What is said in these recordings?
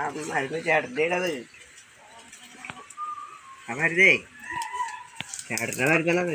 മരുന്ന് ചേട്ടൻ്റെത് ആ മരുന്നേ ചേട്ടൻ്റെ മരുന്നാണത്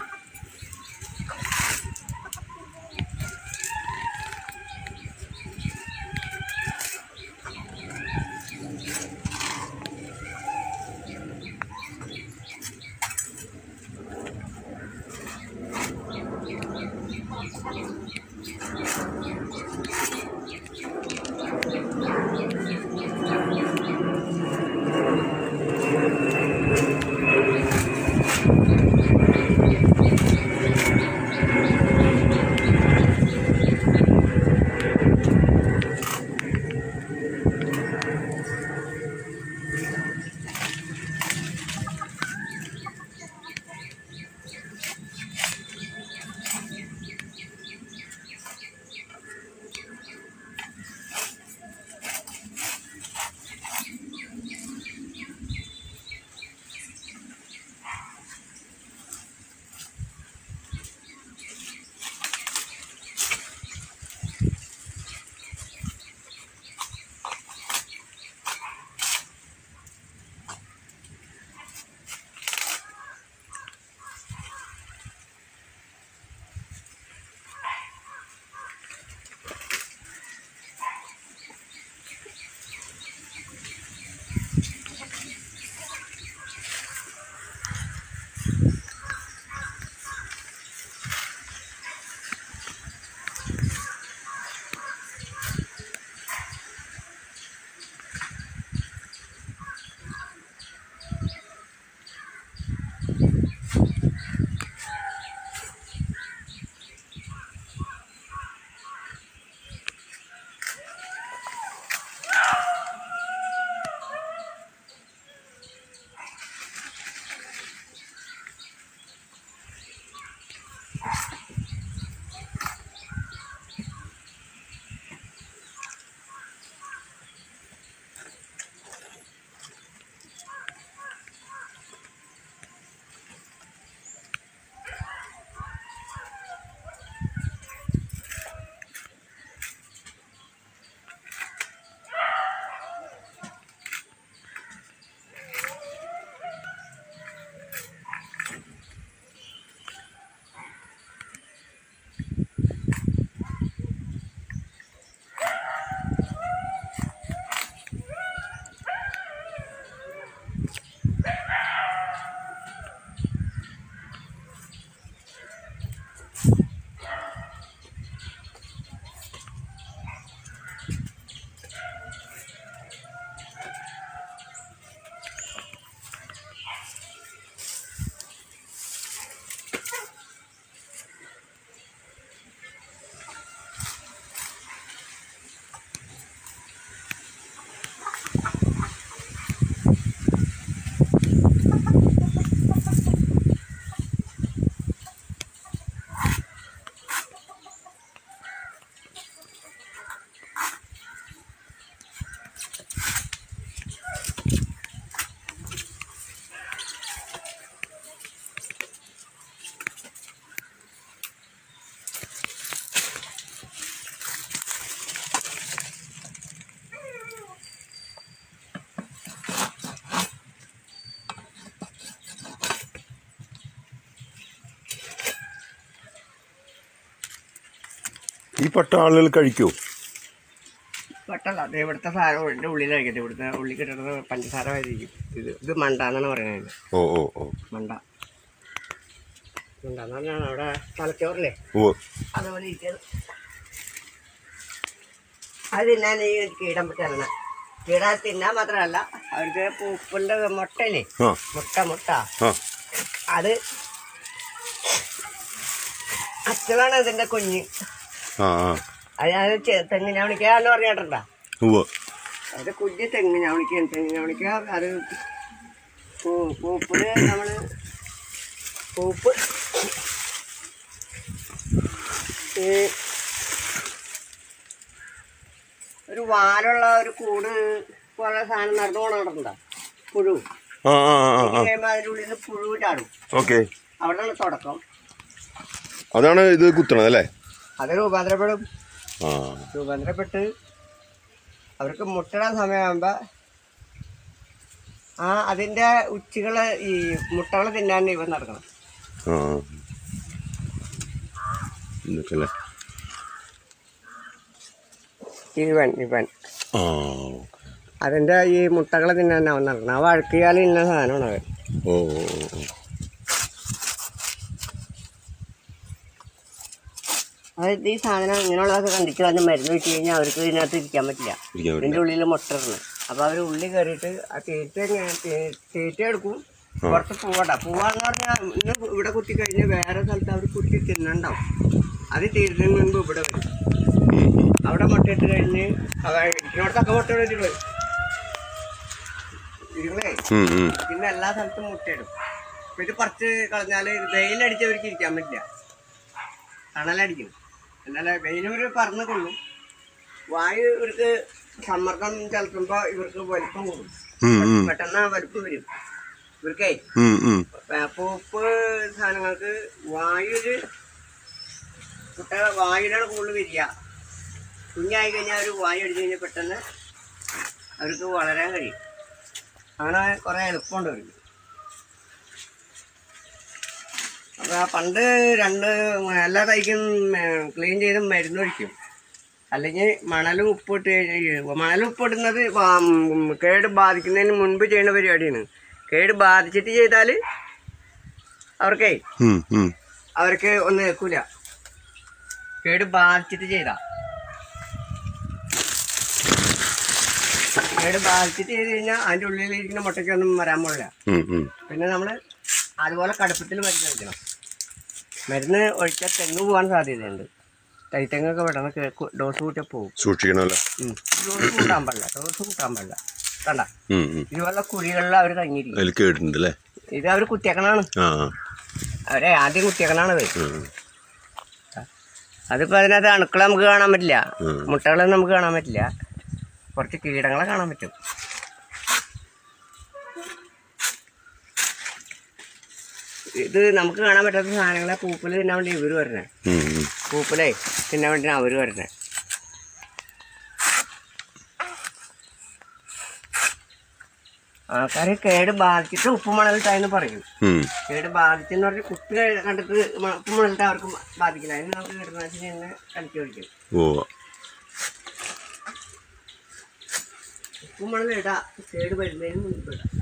ഈ പട്ട ആളുകൾ കഴിക്കോ പെട്ടല്ല അത് ഇവിടുത്തെ സാധനം ഉള്ളിൻ്റെ ഉള്ളിലായിരിക്കട്ടെ ഇവിടുത്തെ ഉള്ളിൽ കിട്ടുന്നത് പഞ്ചസാര ആയിരിക്കും ഇത് ഇത് മണ്ട എന്നാണ് പറയുന്നത് ഓ ഓ ഓ മണ്ട മണ്ട എന്ന് പറഞ്ഞാൽ അവിടെ തലച്ചോറില്ലേ ഓ അതുപോലെ ഇരിക്കുന്നത് അത് തിന്നാൻ ഈ കീടം പറ്റല്ല കീട തിന്നാൻ മാത്രമല്ല അവർക്ക് പൂപ്പിൻ്റെ മുട്ടയില്ലേ ആ മുട്ട മുട്ട ആ അത് അച്ഛനാണ് ഇതിന്റെ കുഞ്ഞ് ആ ആ അത് ഞാൻ തെങ്ങ് ഞവണിക്കാന്ന് പറഞ്ഞിട്ടുണ്ടാ ഉവ്വ് അത് കുഞ്ഞ് തെങ്ങ് ഞവണിക്ക തെങ്ങ് ഞവണിക്ക അത് പൂ- പൂപ്പില് നമ്മള് പൂപ്പ് ഈ ഒരു വാലുള്ള ഒരു കൂട് പോലെ സാധനം നടന്നു പോകണുണ്ടാ പുഴു ആ ആ ആ ആ കഴിയുമ്പോൾ അതിൻ്റെ ഉള്ളിൽ നിന്ന് പുഴു ചാടും ഓക്കെ അവിടെയാണ് തുടക്കം അതാണ് ഇത് കുത്തണത് അല്ലേ അത് രൂപാന്തരപ്പെടും ആ രൂപാന്തരപ്പെട്ട് അവർക്ക് മുട്ടയിടാൻ സമയമാകുമ്പോൾ ആ അതിൻ്റെ ഉച്ചകൾ ഈ മുട്ടകൾ തിന്നാൻ ഇവ നടക്കണം ആ ഇതൊക്കെയല്ലേ ഇവൻ ഇവൻ ആ അതിൻ്റെ ഈ മുട്ടകൾ തിന്നാൻ അവൻ നടക്കണം ആ വഴക്കിയാൽ ഇന്ന സാധനമാണ് അവൻ ഓ ഓ ഓ, ഓ അതായത് ഈ സാധനം ഇങ്ങനെയുള്ളതൊക്കെ കണ്ടിട്ട് വന്ന് മരുന്ന് വെച്ച് കഴിഞ്ഞാൽ അവർക്ക് ഇതിനകത്ത് ഇരിക്കാൻ പറ്റില്ല ഇരിക്കാൻ ഇതിൻ്റെ ഉള്ളിൽ മുട്ട ഇടണം അപ്പോൾ അവർ ഉള്ളിൽ കയറിയിട്ട് ആ തീറ്റ ഇങ്ങനെ തീ- തീറ്റ എടുക്കും പുറത്ത് പൂവണ്ട പൂവാന്ന് പറഞ്ഞാൽ ഇന്ന് ഇവിടെ കുത്തി കഴിഞ്ഞ് വേറെ സ്ഥലത്ത് അവർ കുത്തി തിന്നണ്ടാവും അത് തീരുന്നതിന് മുൻപ് ഇവിടെ വരും അവിടെ മുട്ടയിട്ട് കഴിഞ്ഞ് ഇരിക്കുന്നിടത്തൊക്കെ മുട്ട ഇട്ടിട്ട് വരും ഇരുന്നേ ഉം, ഉം. പിന്നെ എല്ലാ സ്ഥലത്തും മുട്ടയിടും അപ്പൊ ഇത് പറിച്ച് കളഞ്ഞാൽ വെയിലടിച്ചവർക്ക് ഇരിക്കാൻ പറ്റില്ല തണലടിക്കും എന്നാലേ വെയിലവർ പറന്ന് കൊള്ളും വായു ഇവർക്ക് സമ്മർദ്ദം ചെലുത്തുമ്പോൾ ഇവർക്ക് വലിപ്പം കൂടും ഉം, ഉം. പെട്ടെന്ന് വലിപ്പം വരും ഇവർക്കേ ഉം, ഉം. പ- പൂപ്പ് സാധനങ്ങൾക്ക് വായുവില് കുട്ടികളെ വായുവിലാണ് കൂടുതൽ വരിക കുഞ്ഞായി കഴിഞ്ഞാൽ അവർ വായു അടിച്ചു കഴിഞ്ഞാൽ പെട്ടെന്ന് അവർക്ക് വളരാൻ കഴിയും അങ്ങനെ കുറേ എളുപ്പമുണ്ട് അവർക്ക് അപ്പോൾ ആ പണ്ട് രണ്ട് എല്ലാ തൈക്കും ക്ലീൻ ചെയ്ത് മരുന്നൊഴിക്കും അല്ലെങ്കിൽ മണലും ഉപ്പിട്ട് കഴിഞ്ഞ് മണലും ഉപ്പിടുന്നത് വാ- ഉം, കേട് ബാധിക്കുന്നതിന് മുൻപ് ചെയ്യുന്ന പരിപാടിയാണ് കേട് ബാധിച്ചിട്ട് ചെയ്താൽ അവർക്കേ ഉം, ഉം. അവർക്ക് ഒന്നും കേൾക്കൂല കേട് ബാധിച്ചിട്ട് ചെയ്താ കേട് ബാധിച്ചിട്ട് ചെയ്ത് കഴിഞ്ഞാൽ അതിൻ്റെ ഉള്ളിലിരിക്കുന്ന മുട്ടയ്ക്കൊന്നും വരാൻ പാടില്ല ഉം, ഉം. പിന്നെ നമ്മൾ അതുപോലെ കടുപ്പത്തിൽ മരുന്ന് കഴിക്കണം മരുന്ന് ഒഴിച്ചാൽ തെങ്ങ് പോകാൻ സാധ്യതയുണ്ട് തൈത്തെങ്ങൊക്കെ പെട്ടെന്ന് കേ- ഡോസ് കൂട്ടിയാൽ പോകും സൂക്ഷിക്കണമല്ലോ ഉം. ഡോസ് കൂട്ടാൻ പാടില്ല ഡോസ് കൂട്ടാൻ പാടില്ല കണ്ട ഉം, ഉം. ഇതുപോലെ കുഴികളിൽ അവർ തങ്ങിയിരിക്കും അതിൽ കേട്ടിട്ടുണ്ട് അല്ലേ ഇത് അവർ കുത്തിയേക്കണാണ് ആ അവരെ ആദ്യം കുത്തിയേക്കണാണത് ഉം. അതിപ്പോൾ അതിനകത്ത് അണുക്കളെ നമുക്ക് കാണാൻ പറ്റില്ല ഉം. മുട്ടകളൊന്നും നമുക്ക് കാണാൻ പറ്റില്ല കുറച്ച് കീടങ്ങളെ കാണാൻ പറ്റും ഇത് നമുക്ക് കാണാൻ പറ്റാത്ത സാധനങ്ങളെ പൂപ്പല് തിന്നാൻ വേണ്ടി ഇവർ വരണേ ഉം, ഉം. പൂപ്പലേ തിന്നാൻ വേണ്ടി അവർ വരണേ ആൾക്കാരെ കേട് ബാധിച്ചിട്ട് ഉപ്പ് മണലിട്ടായെന്ന് പറയും ഉം. കേട് ബാധിച്ചെന്ന് പറഞ്ഞ് കുത്തി കഴി- കണ്ടിട്ട് മ- ഉപ്പ് മണലിട്ട് അവർക്ക് ബാധിക്കില്ല അതിന് നമുക്ക് കീടനാശിനി തന്നെ കളിച്ചു കഴിക്കും ഓ ഉപ്പ് മണലിടാം കേട് വരുന്നതിന് മുൻപ് ഇടാം